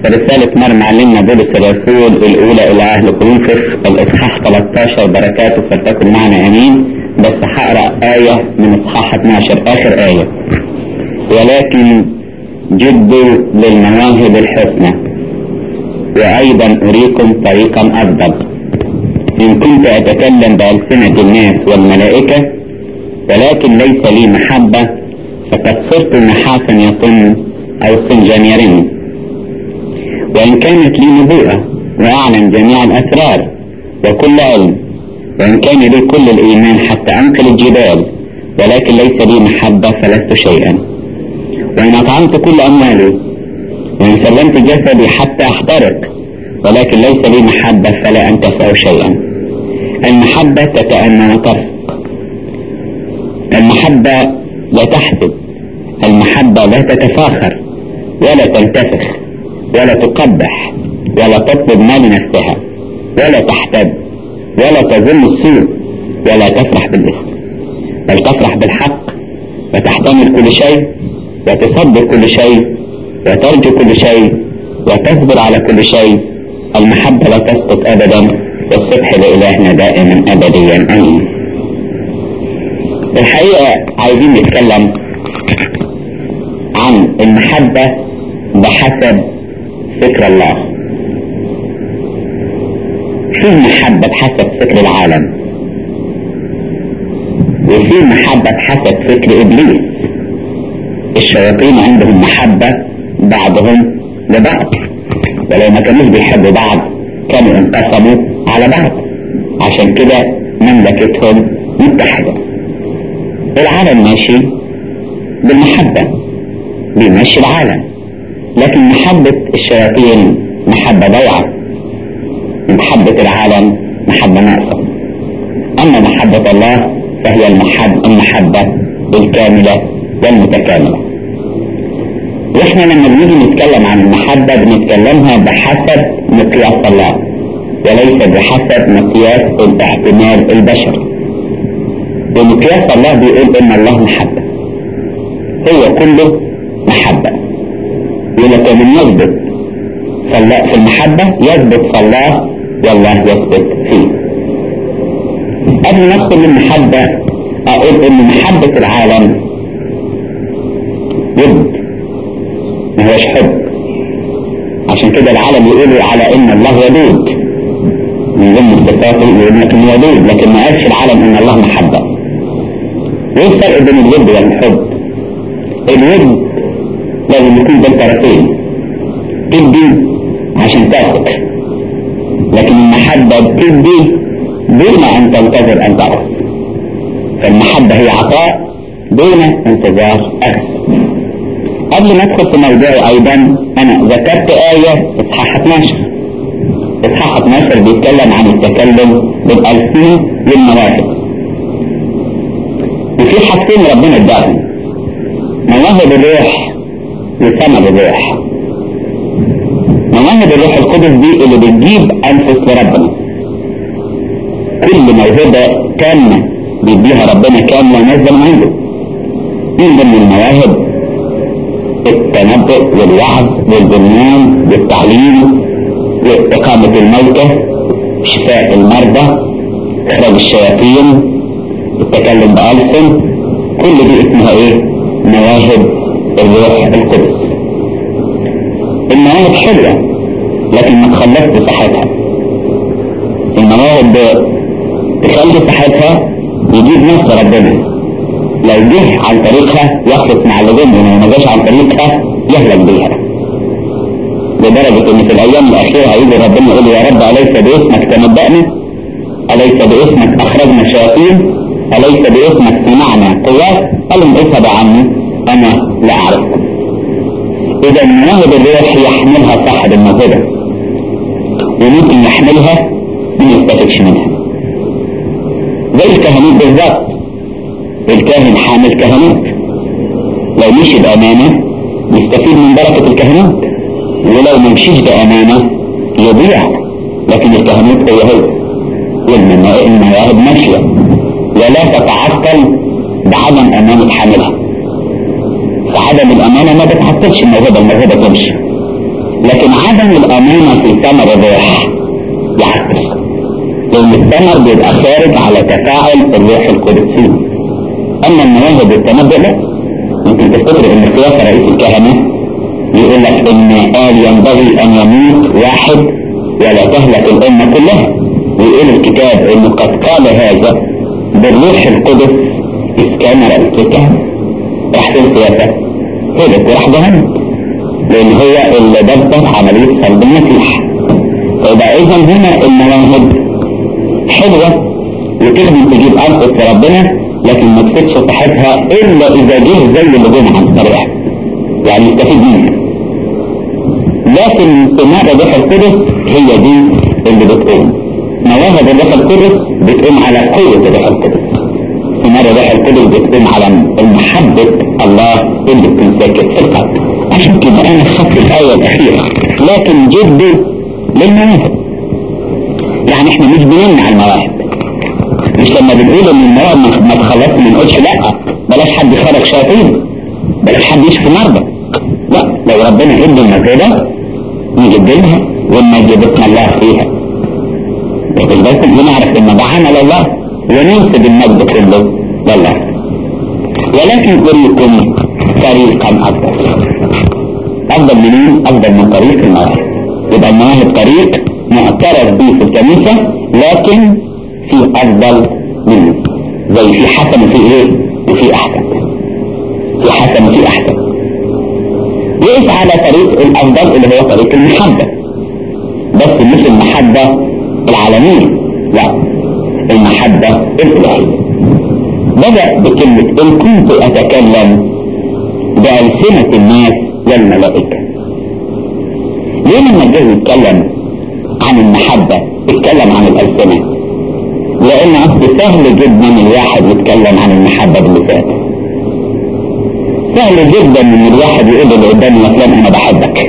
رسالة مرمى علمنا بولس الرسول الأولى إلى أهل كورنثوس الإصحاح 13 بركاته فلتكن معنا آمين بس هقرأ آية من إصحاح 12 آخر آية ولكن جدوا للمواهب الحسنى وأيضا أريكم طريقا أفضل إن كنت أتكلم بألسنة الناس والملائكة ولكن ليس لي محبة فقد صرت نحاسا يطن أو سنجا يرن وإن كانت لي نبوءة وأعلم جميع الأسرار وكل علم وإن كان لي كل الإيمان حتى أنقل الجبال ولكن ليس لي محبة فلست شيئا وإن أطعمت كل أموالي وإن سلمت جسدي حتى أحترق ولكن ليس لي محبة فلا أنتفع شيئا المحبة تتأنى وترفق المحبة لا تحسد المحبة لا تتفاخر ولا تنتفخ ولا تقبح ولا تطلب ما لنفسها ولا تحتد ولا تظن السوء ولا تفرح بالإثم بل تفرح بالحق وتحتمل كل شيء وتصبر كل شيء وترجو كل شيء وتصبر على كل شيء المحبة لا تسقط أبدا والصبح لإلهنا دائما أبديا آمين الحقيقة عايزين نتكلم عن المحبة بحسب فكر الله في محبة بحسب فكر العالم وفي محبة بحسب فكر إبليس الشياطين عندهم محبة بعضهم لبعض ولو ما كانوش بيحبوا بعض كانوا انقسموا على بعض عشان كده مملكتهم متحدة العالم ماشي بالمحبة بيمشي العالم لكن محبة الشياطين محبة ضيعة محبة العالم محبة ناقصة أما محبة الله فهي المحب المحبة الكاملة والمتكاملة واحنا لما بنيجي نتكلم عن المحبة بنتكلمها بحسب مقياس الله وليس بحسب مقياس الاحتمال البشري ومقياس الله بيقول ان الله محبة هو كله محبة ولك من يثبت في المحبة يثبت في الله والله يثبت فيه قبل ما ادخل للمحبة اقول ان محبة العالم ود ما هوش حب عشان كده العالم يقولوا على ان الله ودود من ضمن صفاته يقول لكن ودود لكن ما قالش العالم ان الله محبة وايه الفرق بين الود والحب الود لازم يكون بين طرفين تدي عشان تاخد لكن المحبة بتدي دون ان تنتظر ان تاخذ فالمحبة هي عطاء دون انتظار اخذ قبل ما ادخل في موضوعي ايضا انا ذكرت آية اصحاح 12 اصحاح 12 بيتكلم عن التكلم بالالسين للمواهب وفي حاجتين ربنا اداهم مواهب الروح وثمر الروح مواهب الروح القدس دي اللي بتجيب انفس لربنا كل موهبة كاملة بيديها ربنا كاملة نزل من عنده من ضمن المواهب التنبؤ والوعظ والبنيان والتعليم وإقامة الموتى شفاء المرضى إخراج الشياطين التكلم بألسن كل دي اسمها ايه مواهب الروح القدس المواهب حلوة لكن ما تخلصش صحتها المواهب تخلي صحتها يجيب نفس ربنا لو جه عن طريقها يخلص مع اللي جنبه ولو ما جاش عن طريقها يهلك بيها لدرجة ان في الايام الاخيرة هيجي ربنا يقول يا رب اليس باسمك تنبأنا اليس باسمك اخرجنا شياطين اليس باسمك سمعنا قوات قال لهم اذهبوا عني انا لا اعرفكم اذا مواهب الروح يحملها صاحب الموهبة وممكن يحملها ما يستفدش منها زي الكهنوت بالظبط الكاهن حامل كهنوت لو مشي بأمانة يستفيد من بركة الكهنوت ولو ما مشيش بأمانة يضيع لكن الكهنوت هو هو والمواهب ماشية ولا تتعطل بعدم أمانة حاملها فعدم الأمانة ما بتعطلش الموهبة الموهبة تمشي لكن عدم الامانة في ثمر الروح يعكس لان الثمر بيبقى خارج على تفاعل الروح القدس فيه اما المواهب التنبؤ لا ممكن تفتكر ان سياسة رئيس الكهنة يقول لك ان قال ينبغي ان يموت واحد ولا تهلك الامة كلها ويقول الكتاب انه قد قال هذا بالروح القدس اذ كان رئيس الكهنة راح فين سياسة هلك وراح جهنم لان هو اللي دبر عملية صلب المسيح فيبقى اذا هنا المواهب حلوة وتخدم تجيب ارض في ربنا لكن ما تفيدش صاحبها الا اذا جه زي اللي جم عن طريقها يعني يستفيد منها لكن ثمار الروح القدس هي دي اللي بتقوم مواهب الروح القدس بتقوم على قوة الروح القدس ثمار الروح القدس بتقوم على المحبة الله اللي بتنسكت في القلب عشان كده انا خدت الاية الاخيرة لكن جدي للمواهب يعني احنا مش بنمنع المواهب مش لما بنقول ان المواهب ما تخلص ما نقولش لا بلاش حد يخرج شياطين بلاش حد يشفي مرضى لا لو ربنا ادى لنا كده نجيب لها ونجيبتنا الله فيها لكن بس بنعرف ان ده عمل الله وننسب المجد كله لله ولكن اريكم طريقا افضل افضل منين افضل من طريق المواهب يبقى المواهب طريق معترف به في الكنيسه لكن في افضل منه زي في حسن وفي ايه وفي احسن في حسن وفي احسن وقف على طريق الافضل اللي هو طريق المحبة بس مش المحبة العالمية لا المحبة الالهية بدأ بكلمة ان كنت اتكلم بألسنة الناس والملائكة ليه لما جه يتكلم عن المحبة اتكلم عن الألسنة لأن أصل سهل جدا الواحد يتكلم عن المحبة بلسانه سهل جدا ان الواحد يقول اللي قدامي مثلا انا بحبك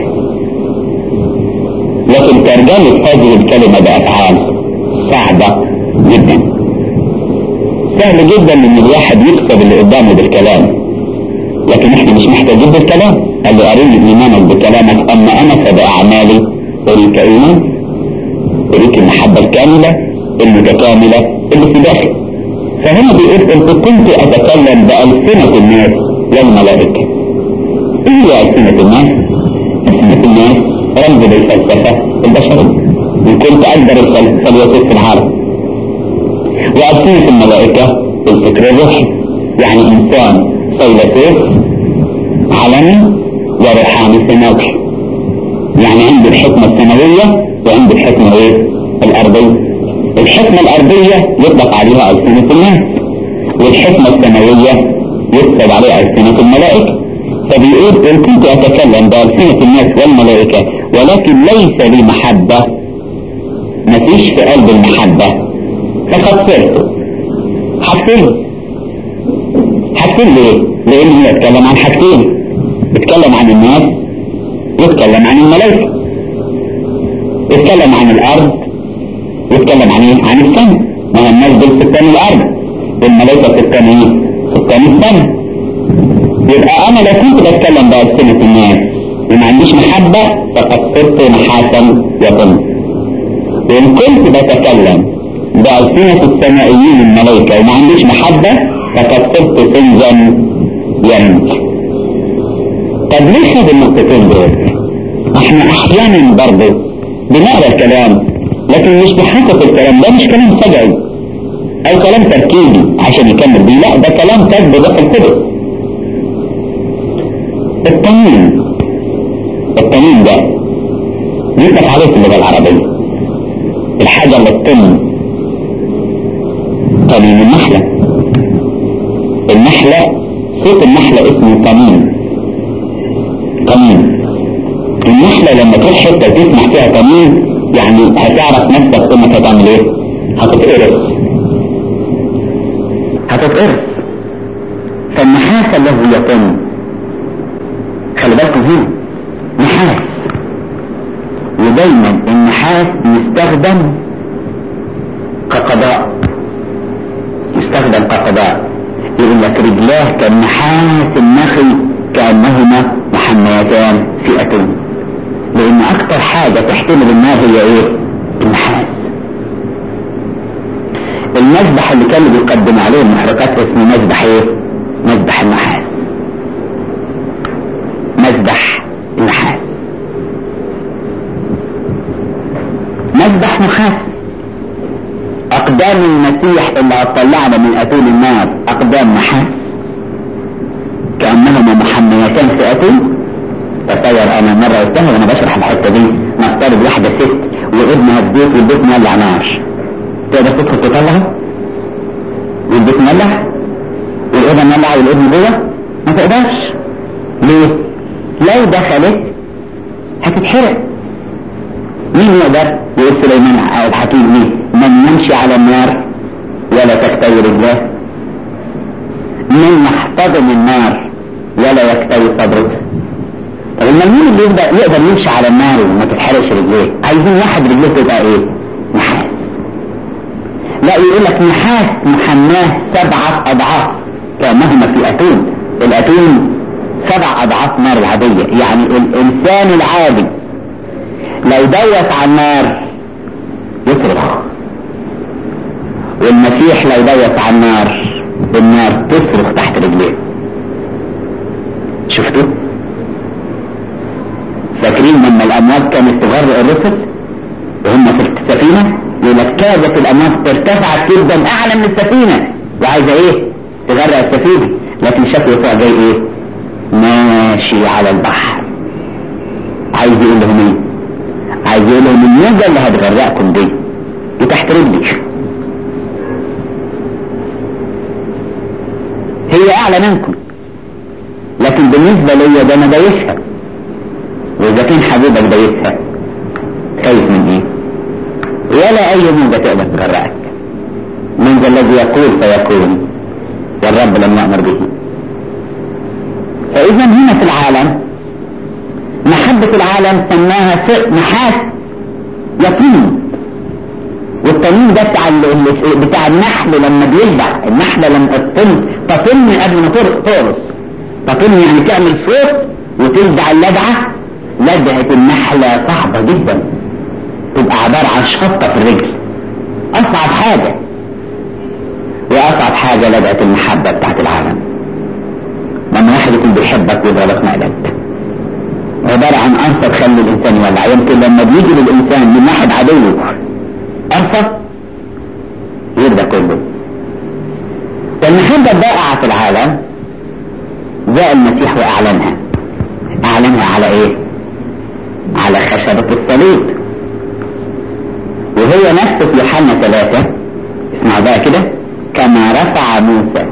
لكن ترجمة هذه الكلمة بأفعال صعبة جدا سهل جدا ان الواحد يكسب اللي قدامه بالكلام لكن احنا مش محتاجين بالكلام قال له اريني ايمانك بكلامك اما انا فباعمالي اريك ايمان اريك المحبة الكاملة المتكاملة اللي في داخل فهنا بيقول انت كنت اتكلم بألسنة الناس والملائكة ايه هي ألسنة الناس؟ ألسنة الناس رمز للفلسفة البشرية إن كنت أقدر الفلسفة في العالم وألسنة الملائكة الفكر الروحي يعني إنسان فيلسوف عالمي وروحاني سماوي يعني عنده الحكمة السماوية وعنده الحكمة ايه؟ الأرضية الحكمة الأرضية يطلق عليها ألسنة الناس والحكمة السماوية يكتب عليه ألسنة الملائكة فبيقول إن كنت أتكلم بألسنة الناس والملائكة ولكن ليس لي محبة مفيش في قلب المحبة فقد صرت حاجتين حاجتين ليه؟ لأن هو اتكلم عن حاجتين اتكلم عن الناس واتكلم عن الملائكة اتكلم عن الأرض واتكلم عن ايه؟ عن السماء ما هو الناس دول سكان الأرض والملائكة سكان ايه؟ سكان السماء يبقى انا لو كنت بتكلم بألسنة الناس وما عنديش محبة فقد صرت نحاسا يطن وان كنت بتكلم بألسنة السمائيين الملائكة وما عنديش محبة فقد صرت سنجا ينج طب ليه خد النقطتين دول؟ احنا احيانا برضه بنقرا الكلام لكن مش بحقق الكلام ده مش كلام سجعي او كلام تركيبي عشان يكمل بيه لا ده كلام كذب روح القدس التميم التميم ده يطلق عليه في اللغه العربيه الحاجه اللي تتم تميم النحله النحله صوت النحله اسمه تميم تميم النحله لما تروح حته تسمع فيها تميم يعني هتعرف نفسك انك هتعمل ايه هتتقرص هتتقرص فالنحاس الذي يتم خلي بالكم هنا نحاس ودايما النحاس يستخدم كقضاء يستخدم كقضاء يقول لك رجلاه كالنحاس النخل كأنهما محميتان في أتون لأن اكتر حاجة تحتمل النار هي ايه النحاس المذبح اللي كانوا بيقدموا عليه المحرقات اسمه مذبح ايه مذبح النحاس مذبح النحاس مذبح نحاس اقدام المسيح اللي هتطلعنا من اتون النار اقدام نحاس كانهما محميتان في اتون تصور انا مرة قلتها وانا بشرح الحتة دي نفترض واحدة ست وابنها في بيت والبيت مولع نار تقدر تدخل تطلعه والبيت مولع والابن مولع والابن جوه ما تقدرش ليه لو دخلت هتتحرق مين يقدر يقول سليمان الحكيم ليه من يمشي على النار ولا تكتوي رجلاه من يحتضن النار ولا يكتوي صدره طب امال مين اللي يقدر يقدر يمشي على النار وما تتحرقش رجليه عايزين واحد رجليه تبقى ايه نحاس لا يقول لك نحاس محماه سبعة اضعاف كانهما في اتون الاتون سبع اضعاف نار العادية يعني الانسان العادي لو دوت على النار يصرخ والمسيح لو دوت على النار النار تصرخ تحت رجليه شفتوا فاكرين لما الامواج كانت تغرق الرسل وهم في السفينة يقول لك كادت الامواج ارتفعت جدا اعلى من السفينة وعايزة ايه تغرق السفينة لكن شافوا يسوع جاي ايه ماشي على البحر عايز يقول لهم ايه عايز يقول لهم الموجة اللي هتغرقكم دي دي تحت رجلي هي اعلى منكم لكن بالنسبة ليا ده انا دايسها واذا كان حبيبك دايسها خايف من ايه ولا اي موجة تقدر تغرقك من ذا الذي يقول فيكون والرب لم يأمر به فاذا هنا في العالم محبة العالم سماها نحاس يقين والتنين ده بتاع بتاع النحل لما بيذبح النحلة لما تطن تطن قبل ما تقرص تطن يعني تعمل صوت وتلدع اللدعة لدعة النحلة صعبة جدا تبقى عبارة عن شطة في الرجل أصعب حاجة وأصعب حاجة لدعة المحبة بتاعت العالم لما واحد يكون بيحبك ويضربك مقلب عبارة عن أنصر تخلي الإنسان يولع يمكن لما بيجي للإنسان من واحد عدوه أنصر يرضى كله والمحبة البائعة في العالم جاء المسيح وأعلنها أعلنها على إيه؟ على خشبة الصليب وهي نفسه في يوحنا ثلاثة اسمعوا بقى كده كما رفع موسى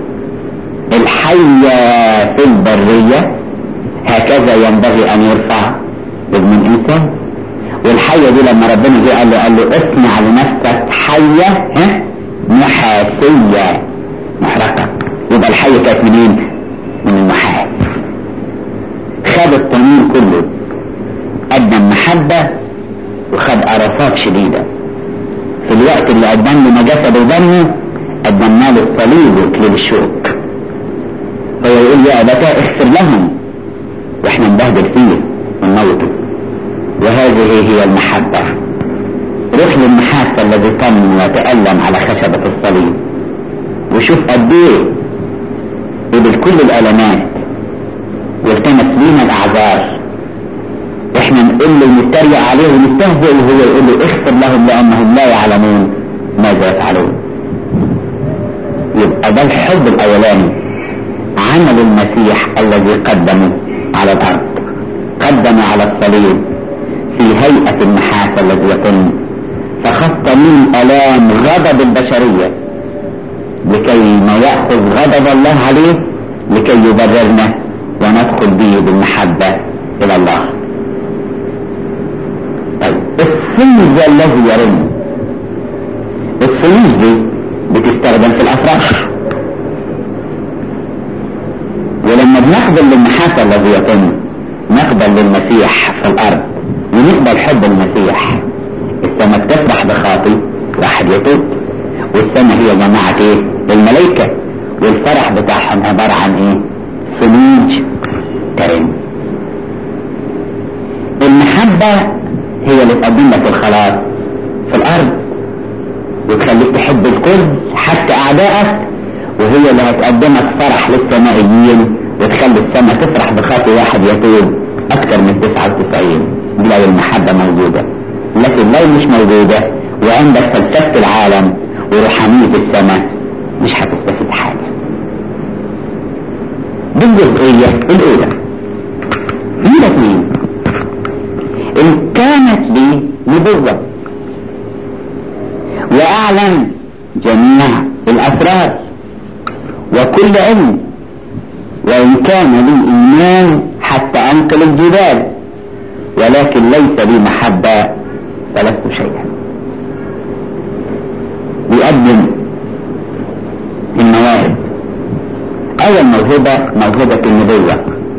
الحية في البرية هكذا ينبغي ان يرفع ابن الانسان والحية دي لما ربنا جه قال له قال له اصنع لنفسك حية ها نحاسية محرقة يبقى الحية كانت منين من النحاس خد الطنين كله قدم محبة وخد قرصات شديدة في الوقت اللي قدم له جسد ودمه قدمنا له الصليب وكليل الشوك هو يقول يا أبتاء اغفر لهم واحنا نبهدل فيه ونموته وهذه هي المحبة روح للمحاسة الذي طم وتألم على خشبة الصليب وشوف قد ايه قبل كل الألمات والتمس لينا الأعذار واحنا نقول له نتريق عليه ونستهزئ وهو يقول له اغفر لهم لأنهم لا يعلمون ماذا يفعلون يبقى ده الحب الأولاني عمل المسيح الذي قدمه على الأرض قدم على الصليب في هيئة النحاس الذي يتم فخط من ألام غضب البشرية لكي ما يأخذ غضب الله عليه لكي يبررنا وندخل به بالمحبة إلى الله طيب الصليب الذي يرم الصليب دي بتستخدم في الأفراح ولما بنقبل للمحاسة الذي يتم نقبل للمسيح في الأرض ونقبل حب المسيح السماء تفرح بخاطي واحد يتوب والسماء هي جماعة ايه الملائكة والفرح بتاعهم عبارة عن ايه صليج ترن المحبة هي اللي تقدم لك الخلاص في الارض وتخليك تحب الكل حتى اعدائك وهي اللي هتقدمك فرح للسمائيين وتخلي السماء تفرح بخاطر واحد يتوب اكثر من 99 دي لو المحبة موجودة لكن لو مش موجودة وعندك فلسفة العالم وروحانية السماء مش هتستفيد حاجة دي الجزئية الأولى نمرة اثنين إن كانت لي نبوة وأعلم جميع الأسرار وكل علم وإن كان لي إيمان حتى أنقل الجبال ولكن ليس لي محبة فلست شيئا يقدم المواهب أول موهبة موهبة النبوة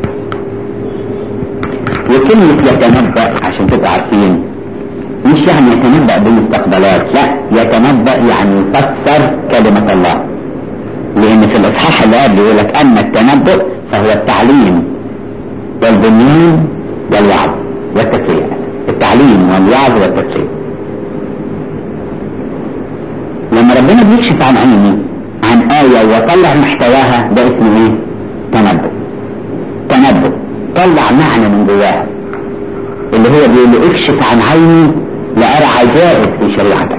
وكلمة يتنبأ عشان تبقوا عارفين مش يعني يتنبأ بالمستقبلات لا يتنبأ يعني يفسر كلمة الله لأن في الإصحاح اللي قبل يقول لك أما التنبؤ فهو التعليم والبنيان والوعظ والتسوية التعليم والوعظ والتسوية لما ربنا بيكشف عن عيني عن آية وطلع محتواها ده اسمه ايه تنبؤ تنبؤ طلع معنى من جواها اللي هو بيقول له اكشف عن عيني لأرى عجائب في شريعتك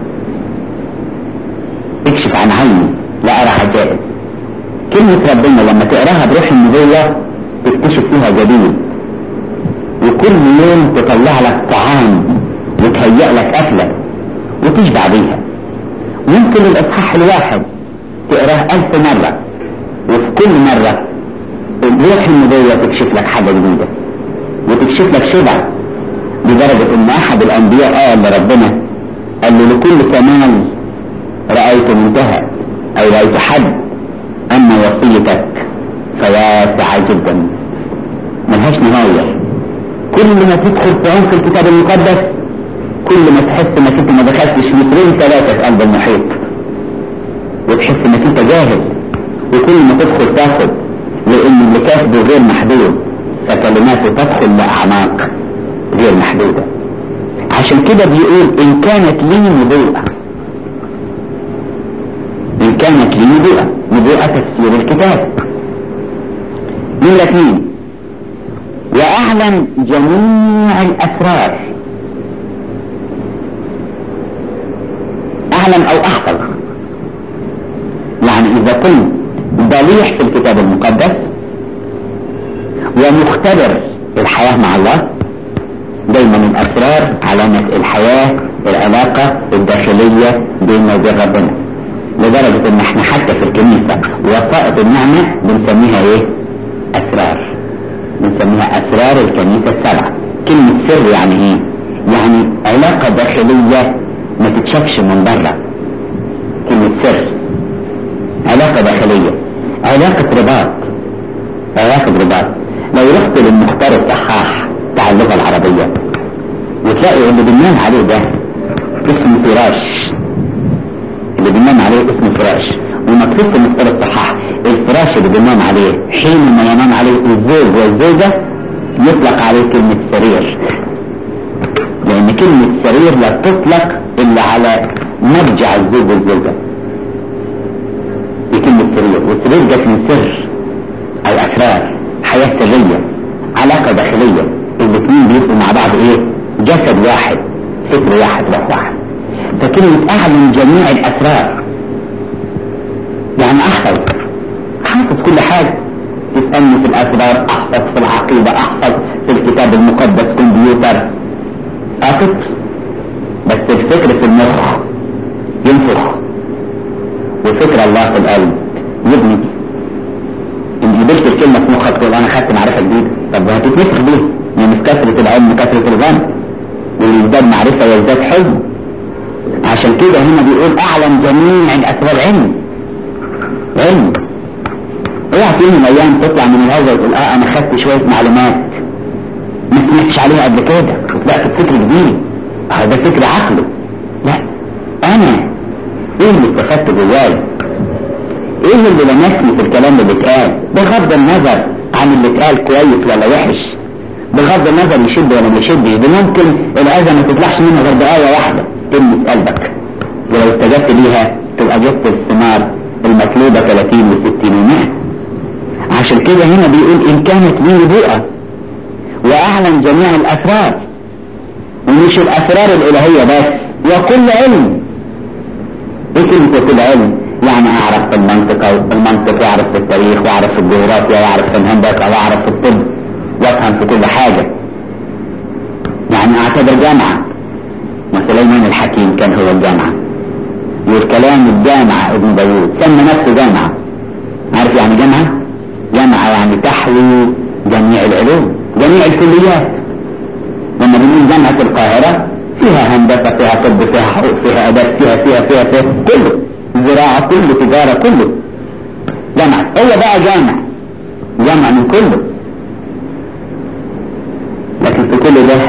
اكشف عن عيني لأرى عجائب كلمة ربنا لما تقراها بروح النبوة تكتشف فيها جديد وكل يوم تطلع لك طعام وتهيئ لك أكلة وتشبع بيها ممكن الإصحاح الواحد تقراه ألف مرة وفي كل مرة روح النبوة تكشف لك حاجة جديدة وتكشف لك شبع لدرجة ان احد الانبياء قال لربنا قال له لكل كمال رأيت منتهى او رأيت حد اما وصيتك فواسعة جدا ملهاش نهاية كل ما تدخل في عمق الكتاب المقدس كل ما تحس انك انت ما دخلتش مترين ثلاثة في قلب المحيط وتحس انك انت جاهل وكل ما تدخل تاخد لان اللي كاتبه غير محدود فكلماته تدخل لاعماق غير محدودة عشان كده بيقول ان كانت لي نبوءة ان كانت لي نبوءة نبوءة تفسير الكتاب نمرة اثنين واعلم جميع الاسرار اعلم او احفظ يعني اذا كنت ضليح في الكتاب المقدس ومختبر الحياة مع الله دايما الاسرار علامة الحياة العلاقة الداخلية بيننا وبين ربنا لدرجة ان احنا حتى في الكنيسة وسائط النعمة بنسميها ايه اسرار بنسميها اسرار الكنيسة السبعة كلمة سر يعني ايه يعني علاقة داخلية ما تتشافش من بره كلمة سر علاقة داخلية علاقة رباط علاقة رباط لو رحت للمختار الصحاح بتاع اللغة العربية وتلاقي اللي بننام عليه ده اسمه فراش اللي بننام عليه اسمه فراش ومكتوب في المختار الصحاح الفراش اللي بننام عليه حينما ينام عليه الزوج والزوجة يطلق عليه كلمة سرير لأن كلمة سرير لا تطلق إلا على مرجع الزوج والزوجة دي كلمة سرير والسرير جت من سر أو أسرار حياة سرية علاقة داخلية الاثنين بيبقوا مع بعض ايه جسد واحد فكر واحد روح واحد فكلمة اعلم جميع الاسرار يعني احفظ حافظ كل حاجة تسألني في الاسرار احفظ في العقيدة احفظ في الكتاب المقدس كمبيوتر احفظ بس الفكر في المخ ينفخ وفكر الله في القلب يبني ان قبلت الكلمة في مخك تقول انا خدت معرفة جديدة طب هتتنفخ بيه من كثرة العلم كثرة الظن واللي يزداد معرفة ويزداد حزن عشان كده هنا بيقول اعلم جميع الاسرار علم علم اوعى في يوم من الايام تطلع من الهوى وتقول اه انا خدت شوية معلومات ما سمعتش عليها قبل كده وطلعت بفكر جديد اه ده فكر عقله لا انا ايه اللي استفدت جوايا ايه اللي لمسني في الكلام اللي اتقال بغض النظر عن اللي اتقال كويس ولا وحش بغض النظر يشد ولا ما يشدش ده ممكن الأذى ما تطلعش منه غير بآية واحدة تلمس قلبك ولو استجبت ليها تبقى جبت الثمار المطلوبة 30 و60 و100 عشان كده هنا بيقول إن كانت لي نبوءة وأعلم جميع الأسرار ومش الأسرار الإلهية بس وكل علم إيه كلمة وكل علم؟ يعني أعرف في المنطقة المنطق وأعرف في التاريخ وأعرف في الجغرافيا وأعرف في الهندسة وأعرف في الطب وأفهم في كل حاجة يعني أعتبر جامعة وسليمان الحكيم كان هو الجامعة والكلام الجامعة ابن داوود سمى نفسه جامعة عارف يعني جامعة؟ جامعة يعني تحوي جميع العلوم جميع الكليات لما بنقول جامعة القاهرة فيها هندسة فيها طب فيها حقوق فيها أداب فيها فيها فيها فيها كله زراعة كله تجارة كله جامعة هو بقى جامع جامع من كله لكن في كل ده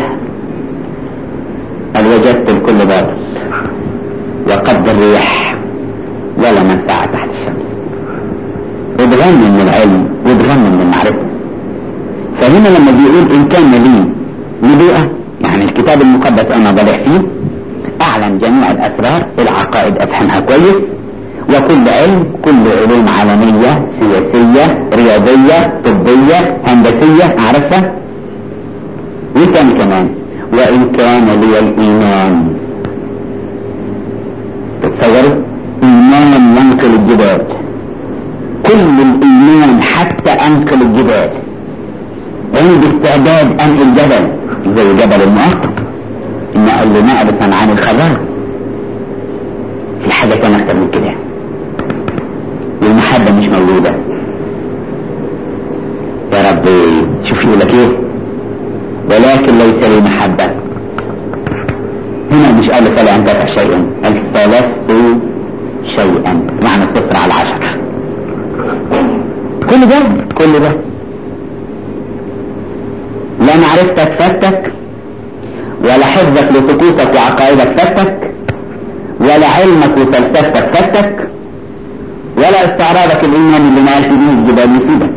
قد وجدت الكل باطل وقد الريح ولا منفعة تحت الشمس وبغني من العلم وبغني من المعرفة فهنا لما بيقول إن كان لي نبوءة يعني الكتاب المقدس أنا ضلع فيه أعلم جميع الأسرار العقائد أفهمها كويس وكل علم كل علوم عالمية سياسية رياضية طبية هندسية أعرفها وكان كمان وإن كان لي الإيمان تتصوروا إيمان ينقل الجبال كل الإيمان حتى أنقل الجبال عندي استعداد أنقل جبل زي جبل المؤقت نقل نقلة عن الخبر في حاجة كان أكتر من كده والمحبة مش موجودة يا رب شوف يقول لك ايه ولكن ليس لي محبة هنا مش قال فلا انتفع شيئا قال فلست شيئا معنى صفر على عشرة كل ده كل ده لا معرفتك فاتك ولا حفظك لطقوسك وعقائدك فاتك ولا علمك وفلسفتك فاتك ولا استعراضك الايمان اللي ما به الجبال يفيدك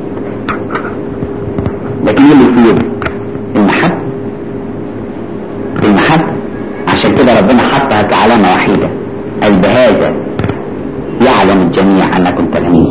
لكن اللي يفيد المحبة المحبة عشان كده ربنا حطها كعلامة وحيدة أي بهذا يعلم الجميع أنكم تلاميذ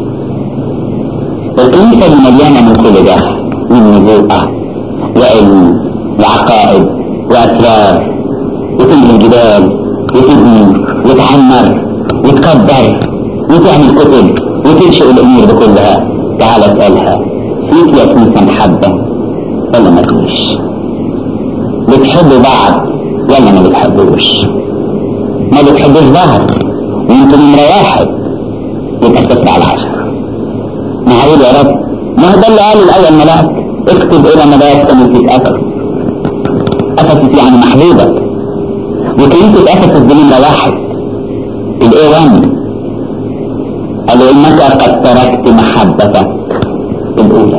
الكنيسة اللي مليانة من كل ده من نبوءة وعلم وعقائد وأسرار وتملي الجبال وتبني وتعمر وتكبر وتعمل كتب وتنشئ الأمور دي كلها تعال اسألها فيك يا كنيسة محبة ولا ما فيش بتحبوا بعض ولا ما بتحبوش ما بتحبوش بعض وانتم نمرة واحد يبقى صفر على عشرة معقول يا رب ما هو ده اللي قال الأول ملاك اكتب إلى ملاك كنيسة أفسس أفسس يعني محبوبة وكنيسة أفسس دي نمرة واحد الاي 1 قال انك قد تركت محبتك الاولى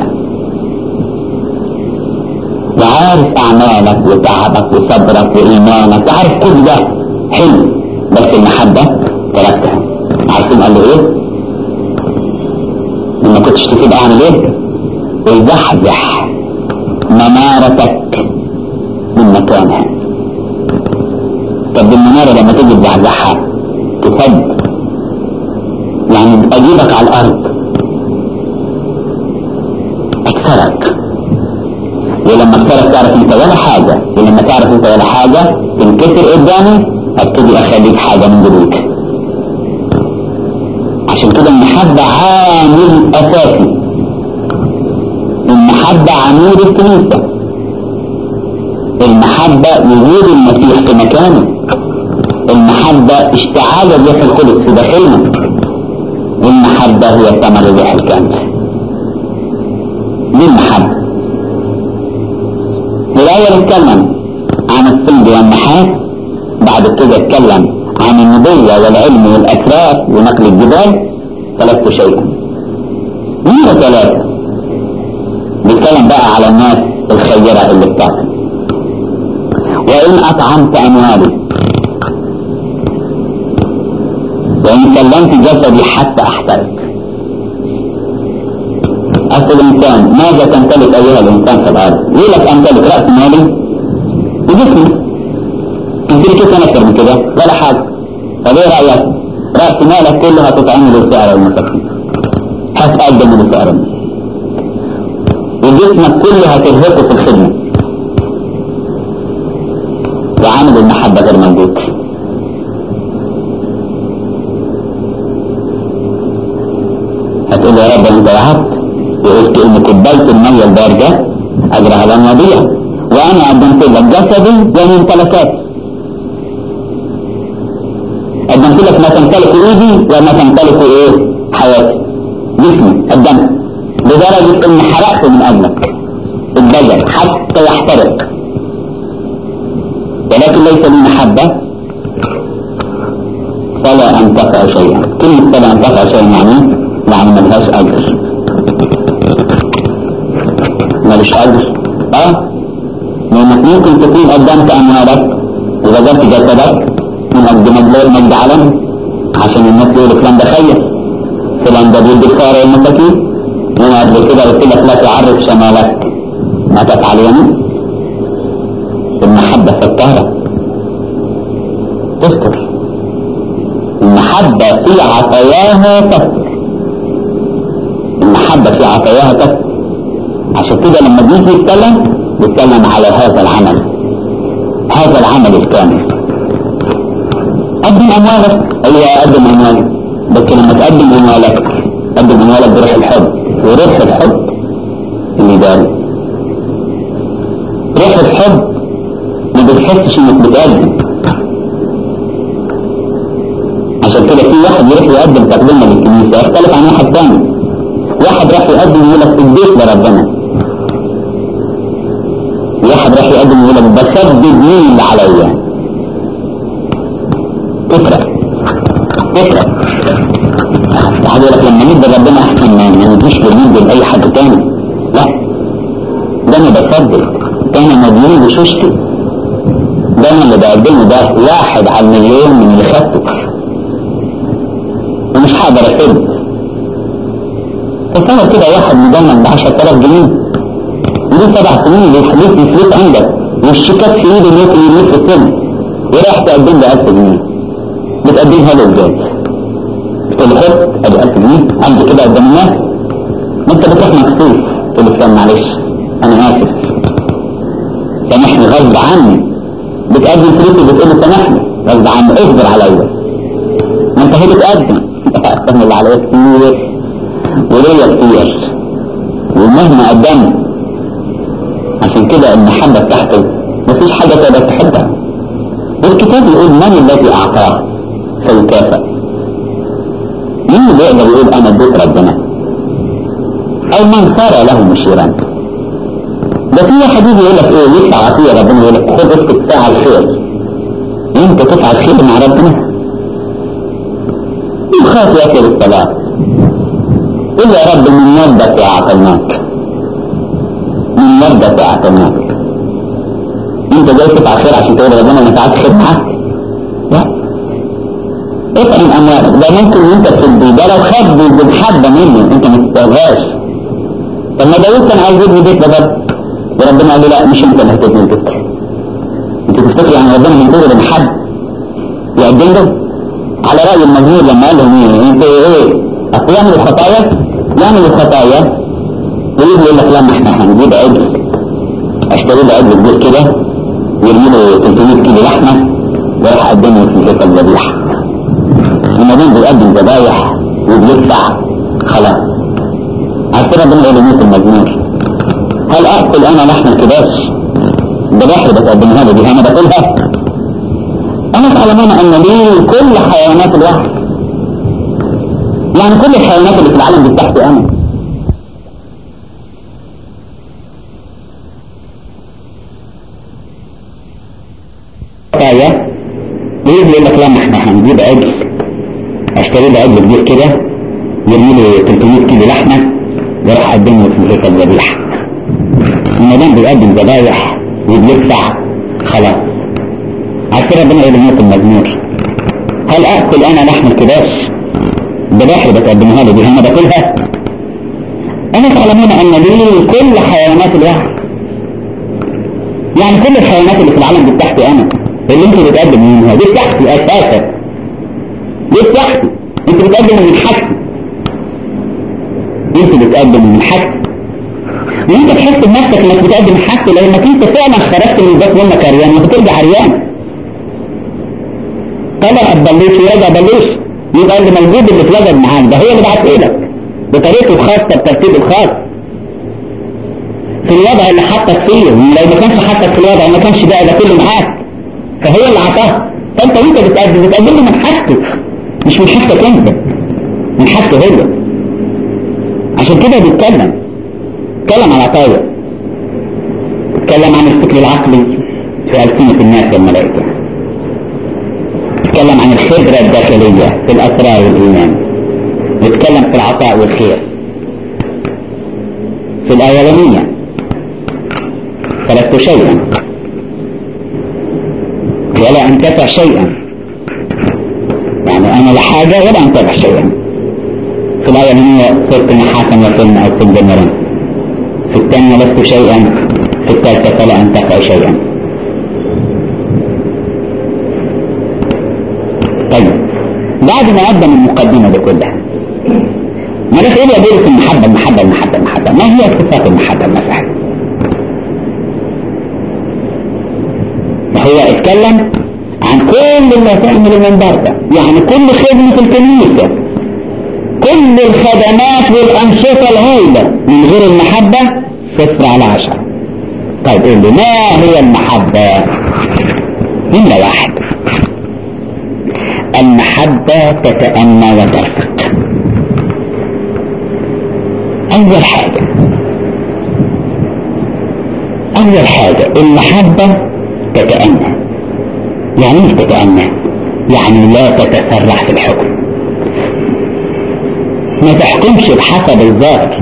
وعارف اعمالك وتعبك وصبرك وايمانك وعارف كل ده حلو بس المحبة تركتها عارفين قال له ايه لما كنتش تفيد اعمل ايه ازحزح منارتك من مكانها طب المنارة لما تيجي تزحزحها تسد يعني اجيبك على الارض اكسرك ولما اكسرك تعرف انت ولا حاجة ولما تعرف انت ولا حاجة تنكسر قدامي ابتدي اخليك حاجة من جديد عشان كده المحبة عامل اساسي المحبة عمود الكنيسة المحبة وجود المسيح في مكانه المحبة اشتعال الروح القدس في داخلنا والمحبة هي ثمر الروح الكامل دي المحبة الأول اتكلم عن الصلب والنحاس بعد كده اتكلم عن النبوة والعلم والأسرار ونقل الجبال ثلاثة شيئا نمرة ثلاثة بيتكلم بقى على الناس الخيرة اللي بتاعتي وإن أطعمت أموالي وإن سلمت جسدي حتى أحترق أصل الإنسان ماذا تمتلك أيها الإنسان في الأرض يقول لك أمتلك رأس مالي وجسمي تمتلك كيف أكثر من كده ولا حاجة طب إيه رأيك رأس مالك كلها تطعمه للفقراء والمساكين هتقدم للفقراء وجسمك كله هترهقه في الخدمة وعامل المحبة غير موجود هتقول يا رب انت وعدت وقلت ان كوبايه الميه البارده اجرها لن يضيع وانا قدمت لك جسدي وممتلكاتي قدمت لك ما تمتلك ايدي وما تمتلك ايه حياتي جسمي قدمت لدرجه ان حرقت من اجلك الدجل حتى يحترق ولكن ليس لي محبه فلا انتفع شيئا كلمه فلا انتفع شيئا يعني يعني ملهاش اجر ملوش اجر اه لانك ممكن تكون قدمت اموالك وبذلت جسدك من اجل مجلس مجد عالمي عشان الناس يقولوا فلان ده خير فلان ده بيدي الفقراء والمساكين وانا قبل كده قلت لك لا تعرف شمالك ما تفعل يمين المحبه ستاره تستر المحبه في عطاياها تستر المحبة في عطاياها تكفي عشان كده لما بيجي يتكلم بيتكلم على هذا العمل هذا العمل الكامل قدم اموالك ايوه قدم اموالك بس لما تقدم اموالك قدم اموالك بروح الحب وروح الحب اللي داري روح الحب ما بتحسش انك بتقدم عشان كده في واحد يروح يقدم تقدمه للكنيسه يختلف عن واحد تاني واحد راح يقدم يقول لك اديت لربنا واحد راح يقدم يقول لك بسدد مين اللي عليا اقرا اقرا واحد يقول لك لما ندي ربنا احسن ما نديش بالمد لاي حد تاني لا ده انا بسدد ده انا مديون بشوشتي ده انا اللي بقدمه ده واحد على المليون من اللي خدته ومش هقدر اسد تصور كده واحد مجمد ب 10000 جنيه ليه سبع سنين ليه فلوس عندك والشيكات في ايده ممكن يموت في السن وراح تقدم له 1000 جنيه بتقدمها له ازاي؟ تقول له خد ادي 1000 جنيه عندي كده قدام الناس ما انت بتروح مكسوف تقول له استنى معلش انا اسف سامحني غصب عني بتقدم فلوس وبتقول له سامحني غصب عني اصبر عليا ما انت هي بتقدم استنى اللي عليا كتير وليا كتير ومهما قدمت عشان كده المحبة بتاعته مفيش حاجة تقدر تحبها والكتاب يقول من الذي أعطاه فيكافئ مين اللي يقدر يقول أنا اديت ربنا أو من صار له مشيرا ده في واحد يجي يقول لك ايه يدفع عطية ربنا يقول لك خد اسكت ساعة الخير انت تفعل خير مع ربنا خاف ياكل الصلاة قل يا رب من يدك اعطيناك من يدك اعطيناك انت جاي تدفع خير عشان تقول ربنا ما تعرفش خير معاك لا اطعم اموالك ده ممكن انت تدي ده لو خد بالحبه منه انت ما تستاهلهاش طب ما داوود كان عايز يبني بيت لرب وربنا قال له لا مش انت اللي هتبني البيت انت تفتكر يعني ربنا منتظر بحد يقدم له على رأي المزمور لما قال لهم ايه انت ايه اصل يعمل الخطايا يعمل الخطايا ويجي يقول لك لا ما احنا هنجيب عجل اشتري له عجل كبير كده ويرمي له 300 كيلو لحمه ويروح اقدمه في البيت الذبيحه المدين بيقدم ذبايح وبيدفع خلاص عشان ربنا يقول لي في المزمور هل اكل انا لحم الكباش ذبائح بتقدمها لي دي انا باكلها انا تعلمون ان لي كل حيوانات الوحي يعني كل الحيوانات اللي في العالم دي بتاعتي انا آية يجي يقول لك لا ما احنا هنجيب عجل اشتري له عجل كبير كده يرمي له 300 كيلو لحمه ويروح اقدمه في البيت الذبيحه المدام بيقدم ذبايح وبيدفع خلاص عشان ربنا يقول لنا في المزمور هل اكل انا لحم الكباش الذبائح اللي بتقدمها لي دي انا باكلها أنا تعلمون أن لي كل حيوانات الوحي يعني كل الحيوانات اللي في العالم دي بتاعتي أنا اللي أنت بتقدم منها دي بتاعتي أساسا دي بتاعتي أنت بتقدم من حاجتي أنت بتقدم من حاجتي وأنت تحس بنفسك إنك بتقدم حاجتي لأنك أنت فعلا خرجت من ذات أمك عريان وبترجع عريان طلع بلوش ورجع بلوش يبقى اللي موجود اللي اتوجد معاك ده هو اللي بعته لك بطريقته الخاصة بترتيبه الخاص في الوضع اللي حطك فيه لو ما كانش حطك في الوضع ما كانش بقى ده كله معاك فهو اللي عطاه فانت وانت بتقدم بتقدم له من حاجته مش من حاجتك انت من حاجته هو عشان كده بيتكلم اتكلم على عطايا اتكلم عن الفكر العقلي في ألسنة الناس والملائكة اتكلم عن الخبرة الداخلية في الأسرار والإيمان نتكلم في العطاء والخير في الأولانية فلست شيئا ولا أنتفع شيئا يعني أنا لا حاجة ولا أنتفع شيئا في الأولانية صرت نحاسا وكلمة أو سندمرا في الثانية لست شيئا في الثالثة فلا أنتفع شيئا طيب بعد ما قدم المقدمة دي كلها ما ده تقول يا بولس المحبة المحبة المحبة المحبة ما هي صفات المحبة المسيحية هو اتكلم عن كل اللي هتعمله من بره يعني كل خدمة الكنيسة كل الخدمات والأنشطة الهائلة من غير المحبة صفر على عشرة طيب قول لي ما هي المحبة نمرة واحد المحبة تتأنى وترفق أول حاجة أول حاجة المحبة تتأنى يعني ايه تتأنى يعني لا تتسرع في الحكم ما تحكمش بحسب الظاهر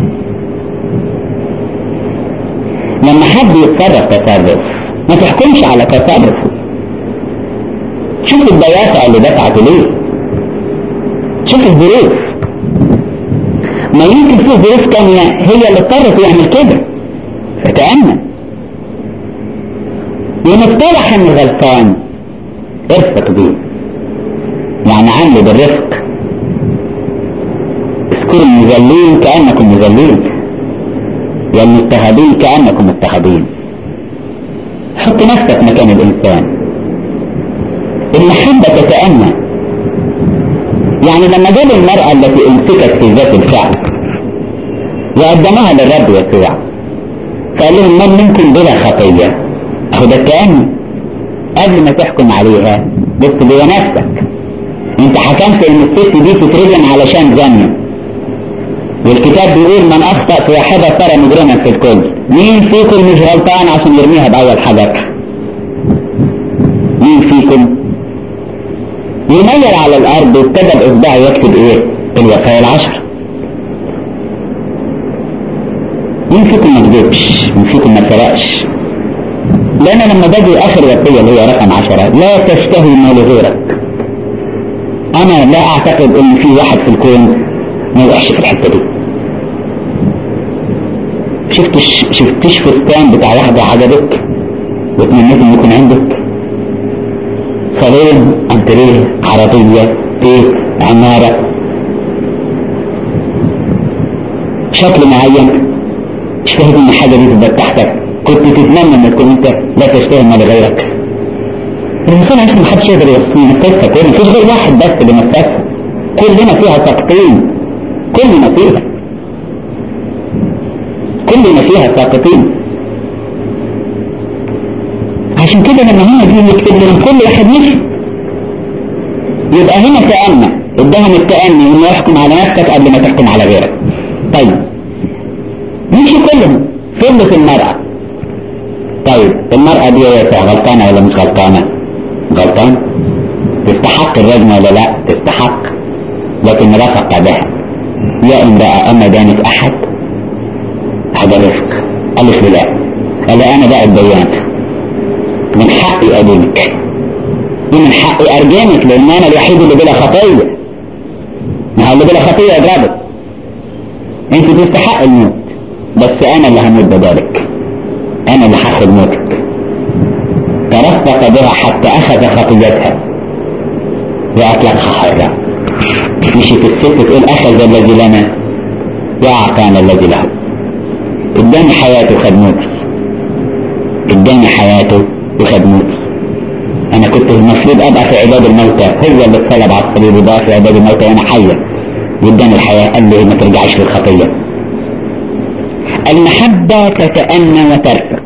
لما حد يتصرف تصرف ما تحكمش على تصرفه شوف الدوافع اللي دفعته ليه شوف الظروف ما يمكن في ظروف تانية هي اللي اضطرت يعمل كده فتأمن وإن اتضح إنه غلطان ارفق بيه يعني عامله بالرفق اذكروا المذلين كأنكم مذلين والمضطهدين كأنكم مضطهدين حط نفسك مكان الإنسان المحبة تتأنى يعني لما جاب المرأة التي امسكت في ذات الفعل وقدمها للرب يسوع فقال لهم من منكم بلا خطية اهو ده التأني قبل ما تحكم عليها بص جوه نفسك انت حكمت ان الست دي تترجم علشان زنة والكتاب بيقول من اخطأ في واحدة صار مجرما في الكل مين فيكم مش غلطان عشان يرميها بأول حجر مين فيكم يميل على الارض وابتدى باصبعه يكتب ايه الوصايا العشر مين فيكم ما كذبش مين فيكم ما سرقش لان لما باجي اخر وصيه اللي هي رقم عشرة لا تشتهي ما لغيرك انا لا اعتقد ان في واحد في الكون ما يوقعش في الحته دي شفتش شفتش فستان بتاع واحده عجبك وتمنيت انه يكون عندك صالون انتريه عربية بيت عمارة شكل معين اشتهد ان حاجة دي تبقى تحتك كنت تتمنى ان تكون انت لا تشتهي ما لغيرك الانسان عشان ما حدش يقدر ينفذها كله مفيش غير واحد بس اللي نفذها كلنا فيها ساقطين كلنا فيها كلنا فيها ساقطين عشان كده لما هنا دي يكتب لهم كل واحد مشي يبقى هنا تأنى ادهم التأني انه يحكم على نفسك قبل ما تحكم على غيرك طيب مشي كلهم ثلث المرأة طيب المرأة دي غلطانة ولا مش غلطانة غلطان تستحق الرجم ولا لا تستحق لكن رفق بها يا امرأة أما دانك أحد هذا رفق ألف لا قال أنا بقى الديان من حقي أدينك ومن حقي أرجمك لأن أنا الوحيد اللي بلا خطية ما هو اللي بلا خطية يضربك أنت تستحق الموت بس انا اللي هموت بدالك انا اللي هاخد موتك ترفق بها حتى اخذ خطيتها واطلقها حرة مشيت الست تقول اخذ الذي لنا واعطانا الذي له اداني حياته وخد موتي اداني حياته وخد موتي انا كنت المفروض ابقى في عباد الموتى هو اللي اتصلب على الصليب وبقى في عباد الموتى وانا حيه واداني الحياه قال لي ما ترجعش للخطيه المحبه تتأنى وترفق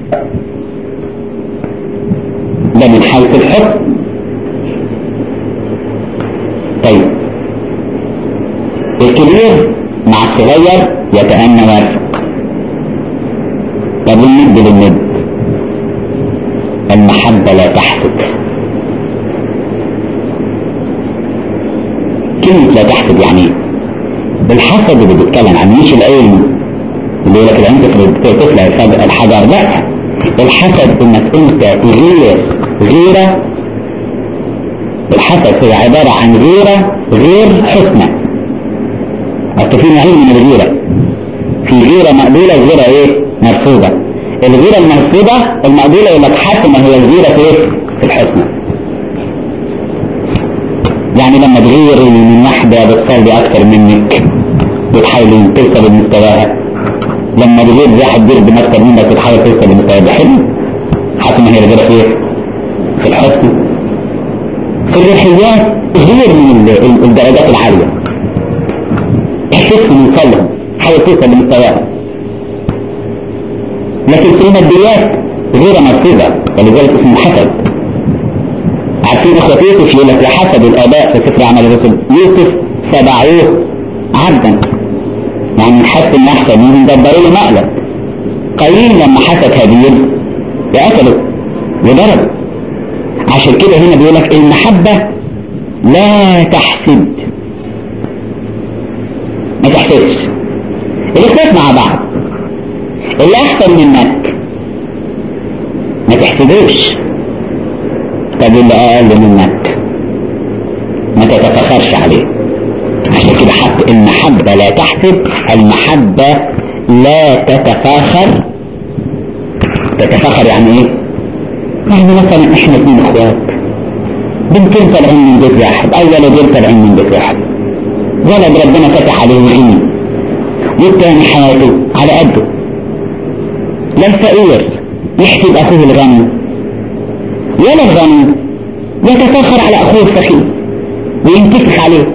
ده من حيث الحب طيب الكبير مع الصغير يتأنى ويرفق طب الند للند المحبة لا تحسد كلمة لا تحسد يعني ايه؟ الحسد اللي بيتكلم عن مش العلم اللي يقول لك العلم تفلع الحجر لا الحسد انك انت غير غيرة الحسد هو عبارة عن غيرة غير حسنى أصل في نوعين من الغيرة في غيرة مقبولة وغيرة ايه مرفوضة الغيرة المرفوضة المقبولة يقول لك حسنة هي الغيرة في ايه في الحسنى يعني لما تغير من واحدة بتصلي أكتر منك بتحاول توصل لمستواها لما تغير واحد بيخدم أكتر منك بتحاول توصل لمستواها ده حلو حسنة هي الغيرة في ايه في الحسن في الروحيات غير من الدرجات العالية احسسهم يوصلهم حاول توصل لمستواها لكن في الماديات غير مرفوضة ولذلك اسمه حسد عارفين اخوة يوسف يقول لك وحسد الاباء في سفر اعمال الرسل يوسف سبعوه عبدا يعني حس ان احسن منهم دبروا له مقلب قايين لما حسد هابيل وقتله وضرب عشان كده هنا بيقول لك المحبة لا تحسد ما تحسدش الاخوات مع بعض اللي احسن منك ما تحسدوش طب اللي اقل منك ما تتفخرش عليه عشان كده حط المحبة لا تحسد المحبة لا تتفاخر تتفاخر يعني ايه يعني مثلا احنا اثنين اخوات بنتين طالعين من بيت واحد او ولدين طالعين من بيت واحد ولد ربنا فتح عليه وغني والتاني حياته على قده لا الفقير يحسد اخوه الغني ولا الغني يتفاخر على اخوه الفقير وينتفخ عليه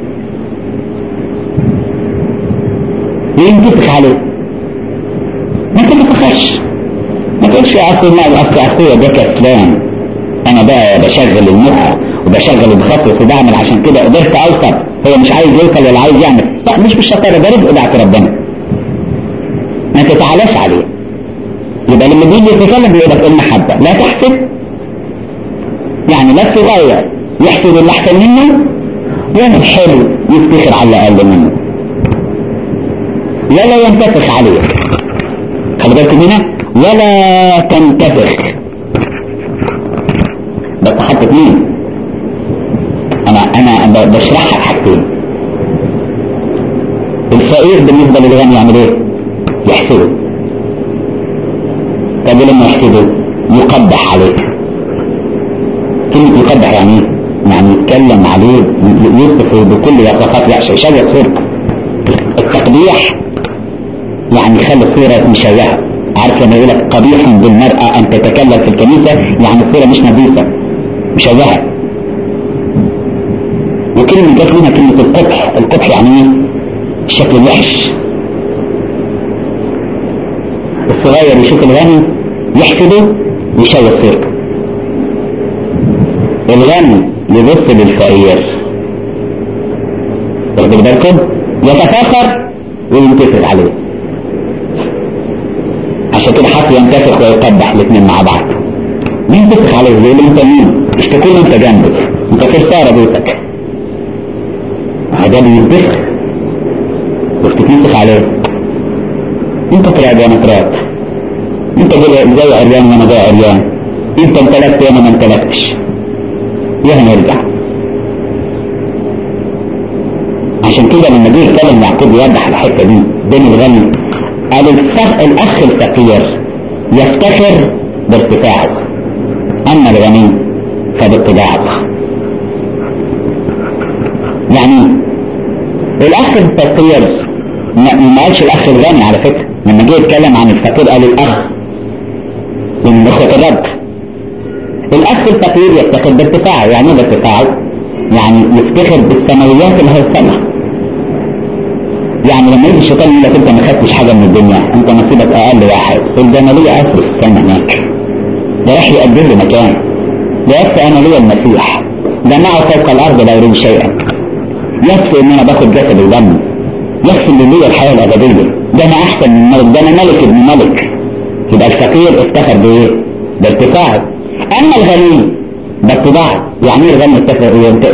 وينتفخ عليه ما تتفخرش ما تقولش يا اخوي ما اصل اخويا ده كسلان انا بقى بشغل المخ وبشغل بخطط وبعمل عشان كده قدرت اوصل هو مش عايز يوصل ولا عايز يعمل لا مش بالشطاره ده رزق بتاعت ربنا ما تتعلاش عليه يبقى لما بيجي يتكلم بيقول لك المحبه لا تحسد يعني لا الصغير يحسد اللي احسن منه ولا الحلو يفتخر على اللي اقل منه ولا ينتفخ عليه خلي بالكم هنا ولا تنتفخ بس حطت مين انا انا بشرحها حاجتين الفقير بالنسبة للغني يعمل ايه يحسده طب لما يحسده يقبح عليك كلمة يقبح يعني ايه يعني يتكلم عليه يوصفه بكل وصفات وحشة يشوه صورته التقبيح يعني يخلي الصورة مشوهة عارف لما يقول لك قبيح بالمرأة أن تتكلم في الكنيسة يعني الصورة مش نظيفة مشوهة وكلمة جت منها كلمة القبح القبح يعني ايه الشكل الوحش الصغير يشوف الغني يحسده ويشوه صورته الغني يبص للفقير واخدين بالكم يتفاخر وينتصر عليه عشان كده حتى ينتفخ ويقبح الاثنين مع بعض مين تفخ عليه يقول له انت مين اشتكوا له انت جنبك انت في خساره بيتك هذا بينتفخ وبتتنفخ عليه انت تراب وانا تراب انت زي عريان وانا زي عريان انت امتلكت وانا ما امتلكتش يا هنرجع عشان كده لما جه يتكلم يعقوب يوضح الحته دي بين الغني قال الفخ الاخ الفقير يفتخر بارتفاعه اما الغني فباتباعه يعني الاخ الفقير ما قالش الاخ الغني على فكره لما جه يتكلم عن الفقير قال الاخ من اخوه الرب الاخ الفقير يفتخر بارتفاعه يعني ايه بارتفاعه يعني يفتخر بالسماويات اللي هيوصلها يعني لما يجي الشيطان يقول لك انت ما خدتش حاجه من الدنيا انت نصيبك اقل واحد ده انا ليا اثر في السما هناك ده راح يقدم لي مكان ده يكفي انا ليا المسيح ده معه فوق الارض لا يريد شيئا يكفي ان انا باخد جسد ودم يكفي ان ليا الحياه الابديه ده انا احسن من ملك ده انا ملك ابن ملك يبقى الفقير افتخر بايه؟ بارتفاعه اما الغني باتباعه يعني ايه الغني يفتخر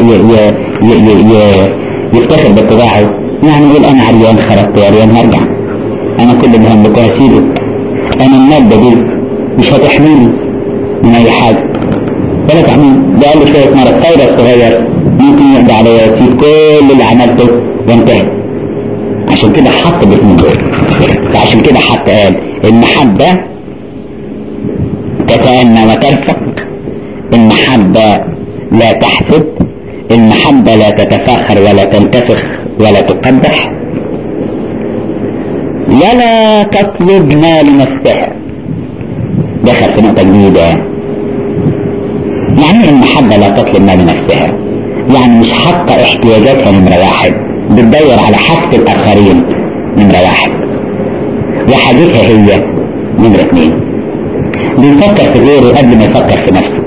يفتخر باتباعه يعني يقول انا عريان خرجت عريان هرجع انا كل اللي هملكه هسيبه انا المادة دي مش هتحميني من اي حاجة ولا تحميني ده قال لي شوية مرة الطايرة الصغير ممكن يقضي عليا ويسيب كل اللي عملته وانتهى عشان كده حط باسم دول فعشان كده حط قال المحبة تتأنى وترفق المحبة لا تحسد المحبة لا تتفاخر ولا تنتفخ ولا تقبح ولا تطلب ما لنفسها دخل في نقطة جديدة يعني المحبة لا تطلب ما لنفسها يعني مش حاطة احتياجاتها نمرة واحد بتدور على حاجة الآخرين نمرة واحد وحاجتها هي نمرة اثنين بيفكر في غيره قبل ما يفكر في نفسه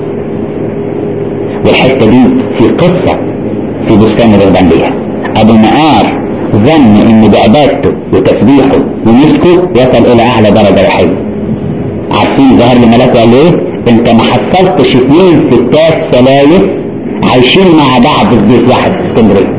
والحتة دي في قصة في بستان الربانية أبو مقار ظن إن بعبادته وتسبيحه ونسكه وصل إلى أعلى درجة وحيدة عارفين ظهر لي ملاك قال إيه؟ أنت ما حصلتش اثنين ستات سلايف عايشين مع بعض في بيت واحد في اسكندرية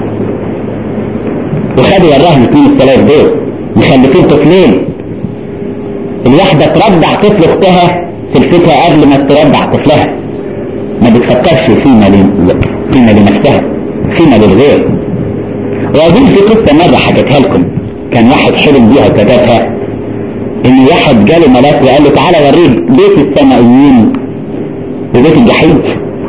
وخدوا وراهم اثنين السلايف دول مخلفين طفلين الواحدة ترضع طفل اختها سلفتها قبل ما ترضع طفلها ما بتفكرش فيما فيما لنفسها فيما للغير وأظن في قصة مرة حكيتها لكم كان واحد حلم بيها وكتبها إن واحد جاله ملاك وقال له تعالى وريك بيت السمائيين وبيت الجحيم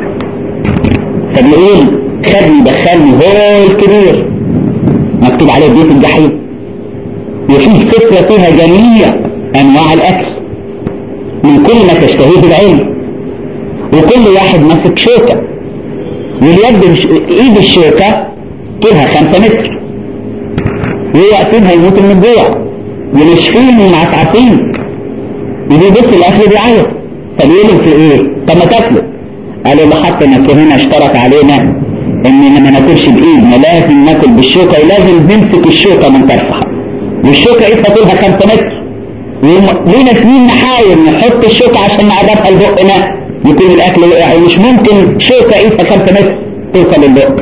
فبيقول خدني دخلني هول كبير مكتوب عليه بيت الجحيم وفيه سفرة فيها جميع أنواع الأكل من كل ما تشتهيه العلم وكل واحد ماسك شوكة واليد مش... ايد الشوكة طولها خمسة متر ووقتها يموت من الجوع ونشفين ومعسعسين وبيبص الاكل بيعيط فبيقول في ايه؟ طب ما تاكله قالوا له حتى انك هنا اشترط علينا اننا ما ناكلش بايدنا لازم ناكل بالشوكة ولازم نمسك الشوكة من طرفها والشوكة ايه طولها خمسة متر ولينا سنين نحاول نحط الشوكة عشان نعرفها لبقنا يكون الاكل وقع ومش ممكن شوكة ايدها خمسة متر توصل للبق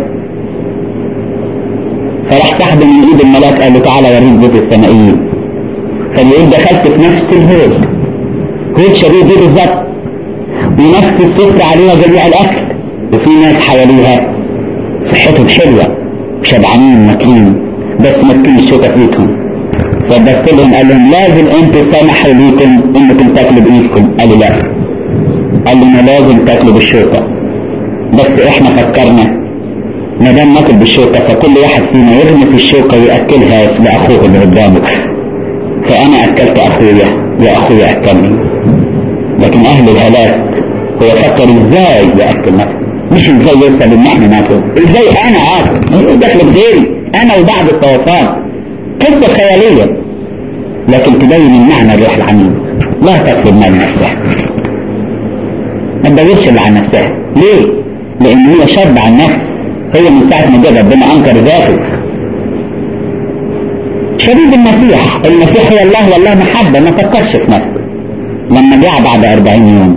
فراح سحب من ايد الملاك قال له تعالى وريك بيت السمائيين فبيقول دخلت في نفس الهول هول شبيه دي بالظبط ونفس السفرة عليها جميع الاكل وفي ناس حواليها صحتهم حلوة شبعانين ماكلين بس ماسكين الشوكة في ايدهم فبس لهم قال لهم لازم انتوا سمحوا ليكم انكم تاكلوا بايدكم قالوا لا قال لنا لازم تاكلوا بالشوكة بس احنا فكرنا ما دام ناكل بالشوكة فكل واحد فينا يغمس الشوكة ويأكلها لأخوه اللي قدامه فأنا أكلت أخويا وأخويا أكلني لكن أهل الهلاك هو فكر إزاي يأكل نفسه مش إزاي يوصل إن إحنا ناكل إزاي أنا آكل داخل بغيري أنا وبعض الطوفان قصة خيالية لكن تبين المعنى الروح العميق لا تطلب ما لنفسها ما تدورش اللي عن نفسها ليه؟ لأن هي شاب عن نفس هي من ساعة ما جه ربنا أنكر ذاته شديد المسيح المسيح هو الله والله محبة ما فكرش في نفسه لما جاء بعد أربعين يوم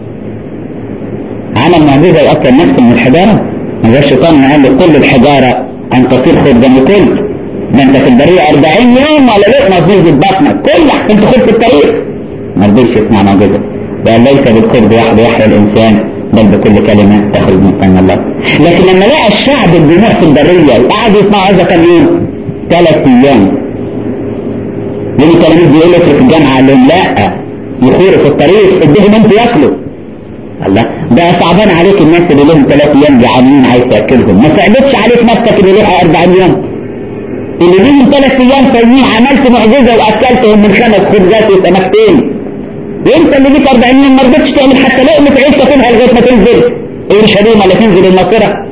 عمل معجزة يأكل نفسه من الحجارة ما جاء الشيطان قال له كل الحجارة أن تصير خردا وكل ده أنت في البرية أربعين يوم ولا لقمة في بطنك كل أنت خدت التاريخ ما رضيش يسمع معجزة قال ليس بالقرب وحده يحيا الإنسان بل بكل كلمة تخرج من فم الله لكن لما لقى الشعب الجموع في البرية وقعدوا يسمعوا هذا كم يوم ثلاث أيام لان التلاميذ بيقولوا اترك الجامعة قال لهم لا يخوروا في الطريق اديهم انتوا ياكلوا الله ده صعبان عليك الناس اللي لهم ثلاث ايام جعانين عايز تاكلهم ما صعبتش عليك نفسك اللي لها 40 يوم اللي ليهم ثلاث ايام صايمين عملت معجزه واكلتهم من خمس خبزات وسمكتين وانت اللي ليك 40 يوم ما رضيتش تعمل حتى لقمه عيش تاكلها لغايه ما تنزل اورشليم ولا تنزل الناصره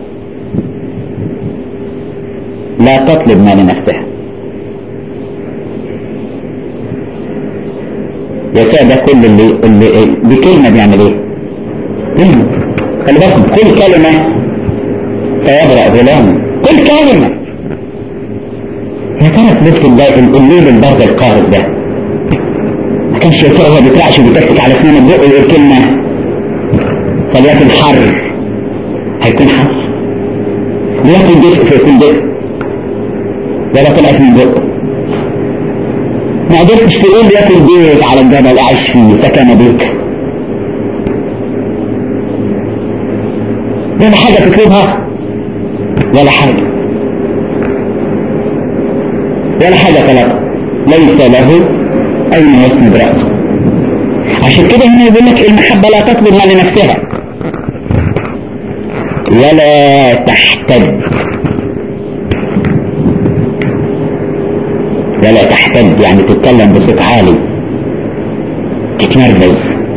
لا تطلب ما لنفسها يسوع ده كل اللي, اللي بكلمة بيعمل ايه كلمة خلي بالكم كل كلمة سيبرأ غلام كل كلمة يا ترى في ليلة الليل البرد القارس ده ما كانش يسوع هو بيترعش وبيتكتك على اسنان البق ويقول كلمة فليكن حر هيكون حر ليكن دفء فيكون دفء ولا طلعت من بقه ما قدرتش تقول ياكل بيت على الجبل اعيش فيه فكان بيت ولا حاجة تطلبها ولا حاجة ولا حاجة طلبها ليس له أين يسند رأسه عشان كده هنا يقول لك المحبة لا تطلب ما لنفسها ولا تحتج ولا تحتج يعني تتكلم بصوت عالي تتنرفز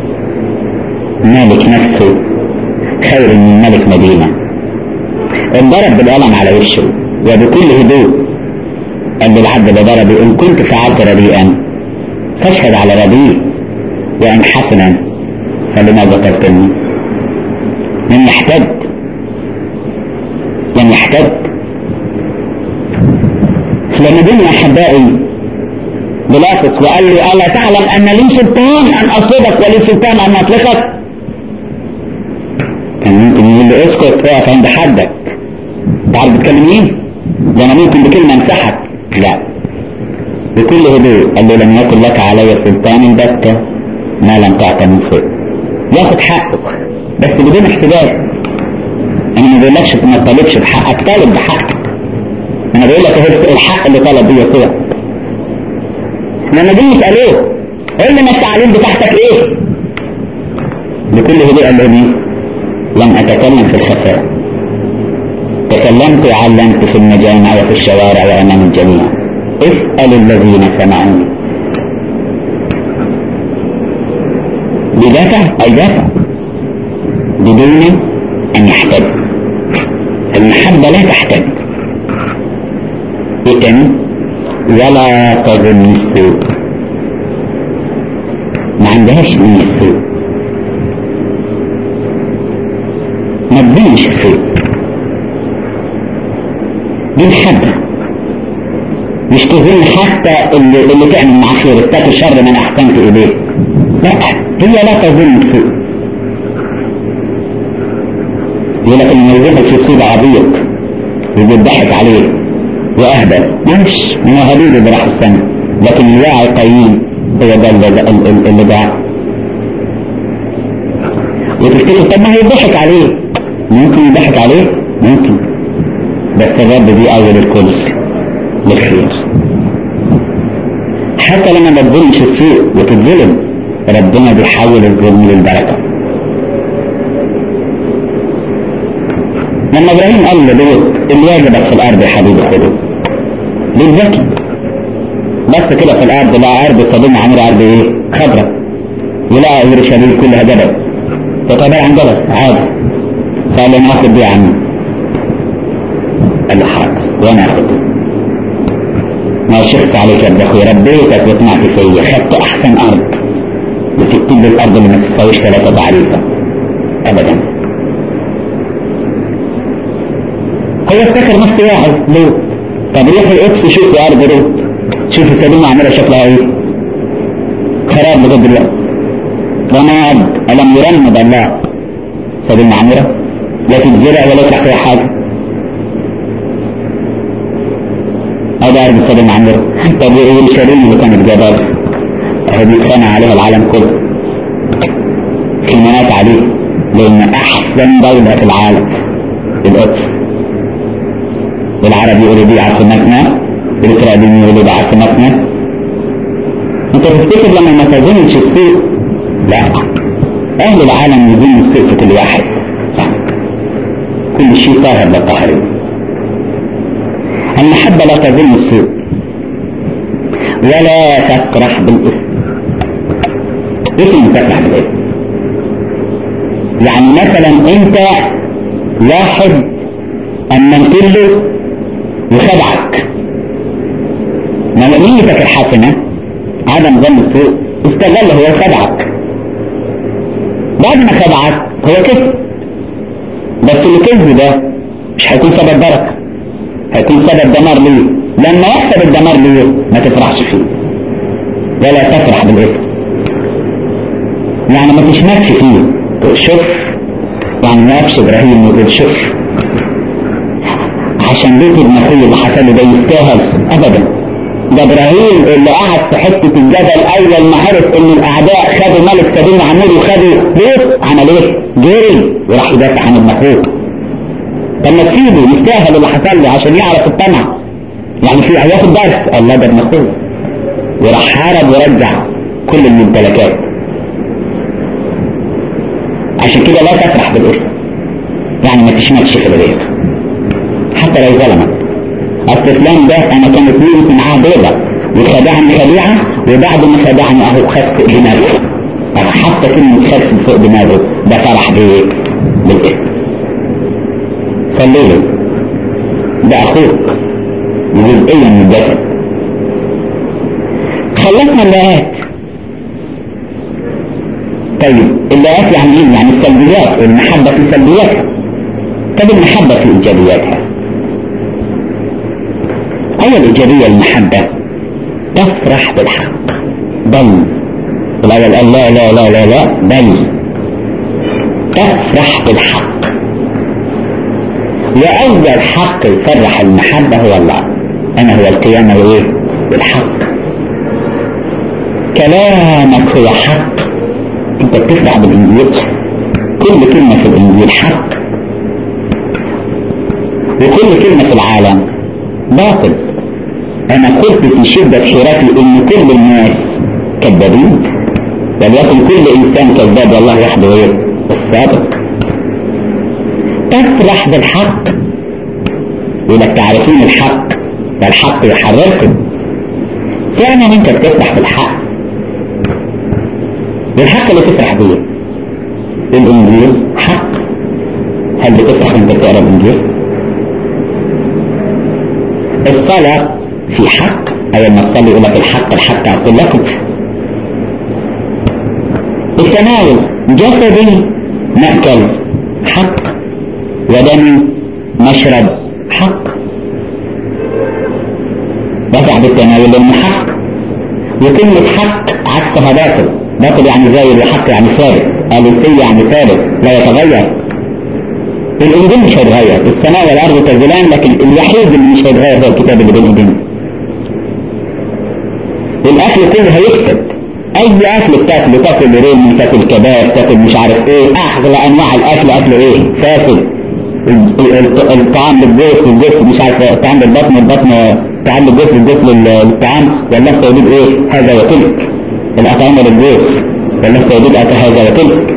مالك نفسه خير من ملك مدينة انضرب بالقلم على وشه وبكل هدوء قال للعبد اللي ضربه ان كنت فعلت رديئا فاشهد على رديء وان حسنا فلماذا تفتني من يحتج لم يحتج لما جينا احبائي بلاطس وقال له الا تعلم ان لي سلطان ان اصيبك ولي سلطان ان اطلقك كان ممكن يقول له اسكت اقف عند حدك تعرف بتكلم مين ده انا ممكن بكلمه امسحك لا بكل هدوء قال له لم يكن لك علي سلطان بتة ما لم تعطى من فوق ياخد حقه بس بدون احتجاج انا ما بقولكش ما تطالبش بحقك طالب بحقك انا بقول لك اهو الحق اللي طلب بيه يسوع لما جه يسالوه قول لنا التعليم بتاعتك ايه بكل هدوء قال لهم لم اتكلم في الخفاء تكلمت وعلمت في المجامع وفي الشوارع وامام الجميع اسال الذين سمعوني بدافع اي دافع بدون ان يحتج المحبه لا تحتج ايه ولا تظن السوء ما عندهاش من السوء ما تظنش السوء دي محبة مش تظن حتى اللي, اللي تعمل مع خير اتقي شر من احسنت اليه لا هي لا تظن السوء يقول لك ان الواحد في صيد عبيط وبيضحك عليه واهبل ماشي من هدول اللي راح السنة لكن الواعي قيم هو ده اللي, اللي ضاع وتفتكر طب ما هيضحك عليه ممكن يضحك عليه ممكن بس الرب دي اول الكل للخير حتى لما ما تظلمش السوء وتتظلم ربنا بيحول الظلم للبركه لما ابراهيم قال للوط اللي واجبك في الارض يا حبيبي خده للذكي بس كده في الارض لا ارض صدوم عمر ارض ايه خضراء ولا اورشليم كلها جبل تعتبر عن جبل عادي قال له ناخد دي يا عم قال له حاضر وانا اخده ما شخص عليك يا اخوي ربيتك وطمعت فيا خدت احسن ارض وسبت لي الارض اللي ما تساويش ثلاثه تعريفه ابدا هو افتكر نفسه واحد لوط طب روح القدس شوف ارض لوط شوف السدوم عامله شكلها ايه خراب لغايه دلوقتي رماد الم يرمد الله سدوم عامره لا تتزرع ولا يطلع فيها حاجه هذا ارض سدوم عامره طب اورشليم اللي كانت جبال اهو بيتخانق عليها العالم كله خناقات عليه لان احسن دوله في العالم القدس والعرب يقولوا دي عاصمتنا والاسرائيليين يقولوا دي عاصمتنا انت تفتكر لما ما تظنش السوء لا اهل العالم يظن السوء في كل واحد كل شيء طاهر لا طاهر المحبة لا تظن السوء ولا تفرح بالإثم إيه تفرح بالإثم يعني مثلا انت واحد امنت له وخدعك ما نيتك الحسنة عدم ظن السوء استغله هو خدعك بعد ما خدعك هو كذب بس اللي كذب ده مش هيكون سبب بركة هيكون سبب دمار ليه لما يحسب الدمار ليه ما تفرحش فيه ولا تفرح بالاسم يعني ما تشمتش فيه شوف يعني ما يقفش ابراهيم يقول شوف عشان بيت المخيل اللي حصل له ده يستاهل ابدا ده ابراهيم اللي قعد في حته الجبل اول ما عرف ان الاعداء خدوا ملك سبيل عمود وخدوا بيت عمل ايه؟ جري وراح يدافع عن المخلوق طب ما تسيبه يستاهل اللي حصل له عشان يعرف الطمع يعني في هياخد درس الله ده المخلوق وراح حارب ورجع كل الممتلكات عشان كده لا تفرح بالاسم يعني ما تشمتش في الغير حتى لو ظلمك اصل فلان ده انا كانت نيتي معاه بيضة وخدعني خديعة وبعد ما خدعني اهو خد فوق دماغه حتى كلمة خد فوق دماغه ده فرح بايه؟ بالاسم صلي له ده اخوك جزئية من الجسد خلصنا اللهات طيب اللهات يعني ايه؟ يعني السلبيات المحبة في سلبياتها طب المحبة في ايجابياتها اول ايجابية المحبة تفرح بالحق بل الاول قال لا لا لا لا لا بل تفرح بالحق واول حق يفرح المحبة هو الله انا هو القيامة وايه بالحق كلامك هو حق انت بتفرح بالانجيل كل كلمة في الانجيل حق وكل كلمة في العالم باطل انا قلت في شدة حيرتي ان كل الناس كذابين وليكن كل انسان كذاب والله وحده ايه الصادق تفرح بالحق يقول تعرفون الحق والحق يحرركم فعلا انت بتفرح بالحق بالحق اللي تفرح بيه الانجيل حق هل بتفرح وانت بتقرا الانجيل الصلاة في حق اول ما تصلي يقول لك الحق الحق اقول لكم التناول جسدي مأكل حق ودمي مشرب حق رفع بالتناول لانه حق وكلمة حق عكسها باطل باطل يعني زي الحق يعني ثابت الوصية يعني ثابت لا يتغير الانجيل مش هيتغير السماء والارض تزولان لكن الوحيد اللي مش هيتغير هو الكتاب اللي بين ايدينا الاكل كله هيكتب اي اكل بتاكله تاكل ريم تاكل كباب تاكل مش عارف ايه احلى انواع الاكل اكله ايه فاسد الطعام للجوف والجوف مش عارف الطعام للبطن البطن طعام للجوف والجوف للطعام ولا التوجيد ايه هذا وتلك الاطعمه للجوف ولا التوجيد هذا وتلك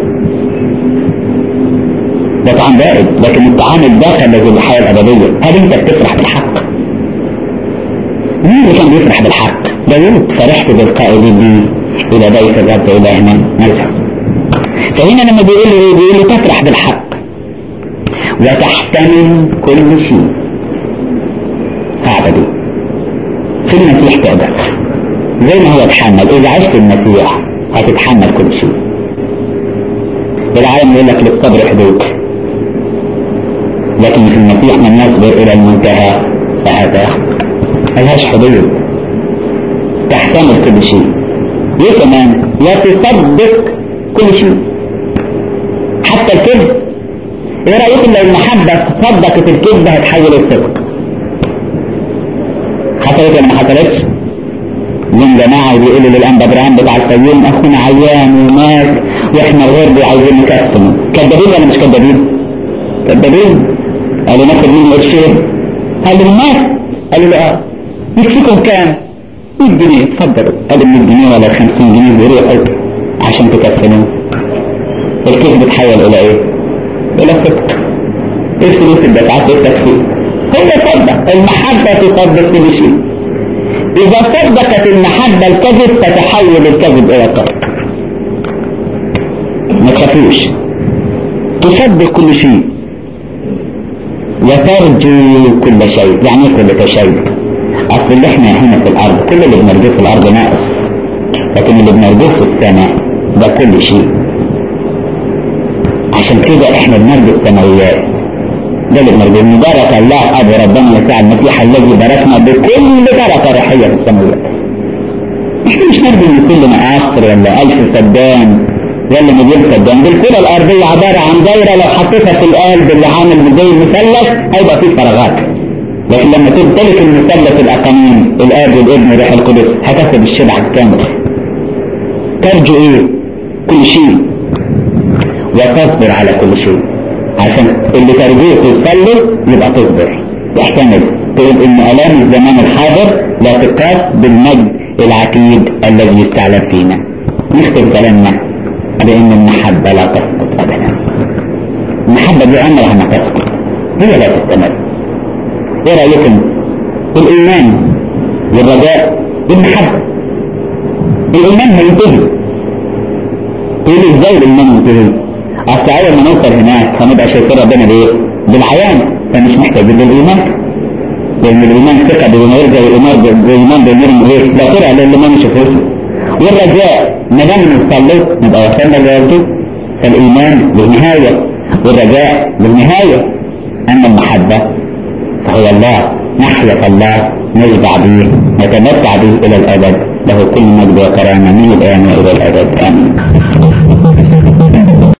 ده طعام بارد لكن الطعام الداخل الذي الحياه الابديه هل انت بتفرح بالحق؟ مين اللي كان بيفرح بالحق؟ داوود فرحت بالقائلين لي الى بيت الرب الهنا نرجع فهنا لما بيقول له بيقول له تفرح بالحق وتحتمل كل شيء صعبة دي في المسيح تقدر زي ما هو اتحمل اذا عشت المسيح هتتحمل كل شيء العالم يقول لك للصبر حدود لكن في المسيح من يصبر الى المنتهى فهذا ملهاش حدود تحتمل كل شيء ليه كمان وتصدق كل شيء حتى الكذب ايه رايكم لو المحبه صدقت الكذب هتحول الصدق حصلت ولا ما حصلتش من جماعة بيقولوا للأنبا إبراهيم بتاع الفيوم أخونا عيان ومات وإحنا الغرب عايزين نكتمه كذابين ولا مش كذابين؟ كذابين قالوا ناخد منه قرشين قالوا مات قالوا له اه يكفيكم كام؟ 100 جنيه اتفضل قال 100 جنيه ولا 50 جنيه بيروحوا عشان تكفنوه الكيس بيتحول الى ايه؟ الى صدق ايه الفلوس اللي دفعت التكفير؟ هو صدق المحبة تصدق كل شيء إذا صدقت المحبة الكذب تتحول الكذب إلى صدق ما تخافوش تصدق كل شيء وترجو كل شيء يعني ايه كل شيء اصل اللي احنا هنا في الارض كل اللي بنرجوه في الارض ناقص لكن اللي بنرجوه في السماء ده كل شيء عشان كده احنا بنرجو السماويات ده اللي بنرجوه مبارك الله ابو ربنا يسوع المسيح الذي باركنا بكل بركه روحيه في السماوات احنا مش نرجو ان كل مقاصر ولا الف سدان ولا مليون سدان دي الكره الارضيه عباره عن دايره لو حطيتها في القلب اللي عامل زي المثلث هيبقى فيه فراغات لكن لما تمتلك المثلث الاقانيم الاب والابن والروح القدس هتاخد الشبع الكامل ترجو ايه كل شيء وتصبر على كل شيء عشان اللي ترجوه توصل يبقى تصبر يحتمل تقول ان الام الزمان الحاضر لا تقاس بالمجد العتيد الذي يستعلن فينا نختم كلامنا بان المحبه لا تسقط ابدا المحبه دي عمرها ما تسقط هي لا تستمر ايه رايكم الايمان والرجاء المحبه الايمان هينتهي تقول ازاي الايمان ينتهي اصل اول ما نوصل هناك هنبقى شايفين ربنا بايه بالعيان فمش محتاجين للايمان لان الايمان ثقه بجمهور زي الايمان بالايمان بامور ايه لا ترى للي ما نشوفوش والرجاء ما دام نصلي نبقى وصلنا للرجاء فالايمان له نهايه والرجاء له نهايه اما المحبه فهو الله نحيا الله نشبع به نتمتع به الى الابد له كل مجد وكرامه من الان والى الابد امين